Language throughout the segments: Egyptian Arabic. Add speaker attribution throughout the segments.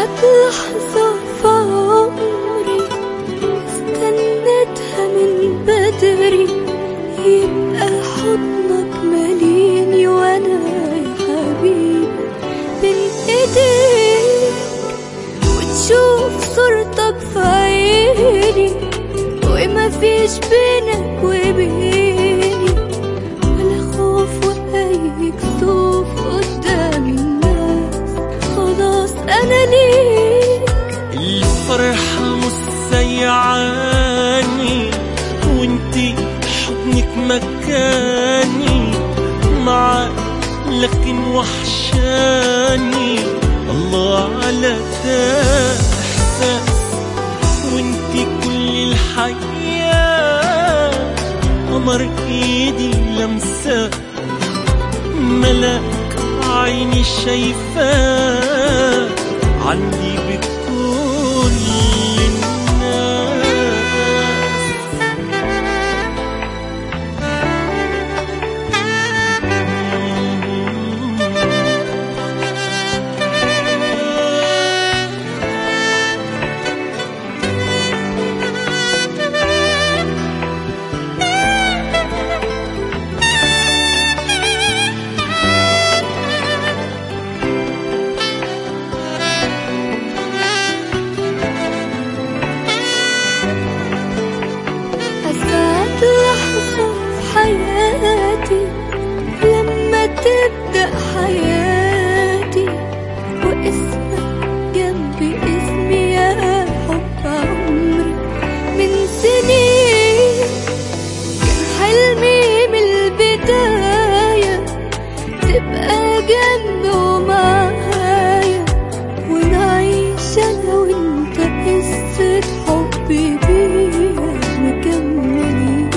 Speaker 1: أسعد لحظة في عمري استنيتها من بدري يبقى حضنك ماليني وأنا يا حبيبي بين إيديك وتشوف صورتك في عيني ومفيش بينك وبيني ولا خوف ولا كسوف قدام الناس خلاص أنا ليك
Speaker 2: الفرحة مسيعاني وانتي حضنك مكاني معاك لكن وحشاني الله على ده احساس وانتي كل الحياة قمر ايدي لمسة ملاك عيني شايفاه عندي بكل الناس
Speaker 1: أسعد لحظة في حياتي لما تبدأ حياتي واسمك جنب اسمي يا حب عمري من سنين كان حلمي من البداية تبقى جنبي ومعايا ونعيش أنا وأنت قصة حب بيها مكملين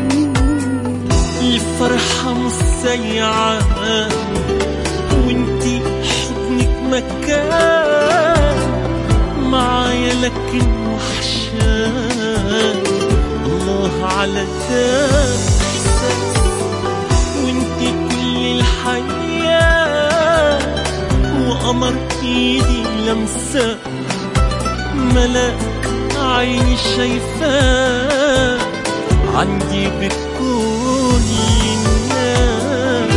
Speaker 2: الفرحة مسيعة وانتي حضنك مكان معايا لكن وحشان الله على ده إحساس. وانتي كل الحياة وقمر ايدي لمسة ملاك عيني شايفاه عندي بكل الناس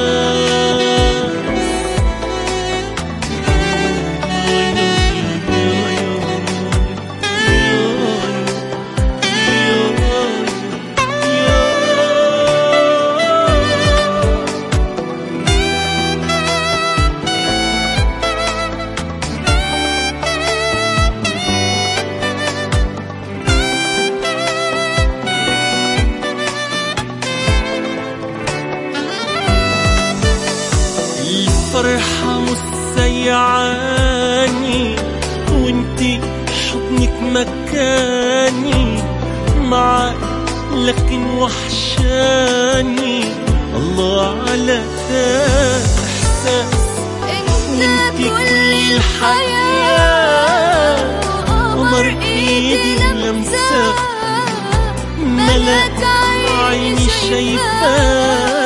Speaker 2: الفرحة مسيعاني وانتي حضنك مكاني معاك لكن وحشاني الله على ده احساس
Speaker 1: انت
Speaker 2: وانتي
Speaker 1: كل
Speaker 2: كل الحياة قمر ايدي لمسة ملاك عيني شايفاه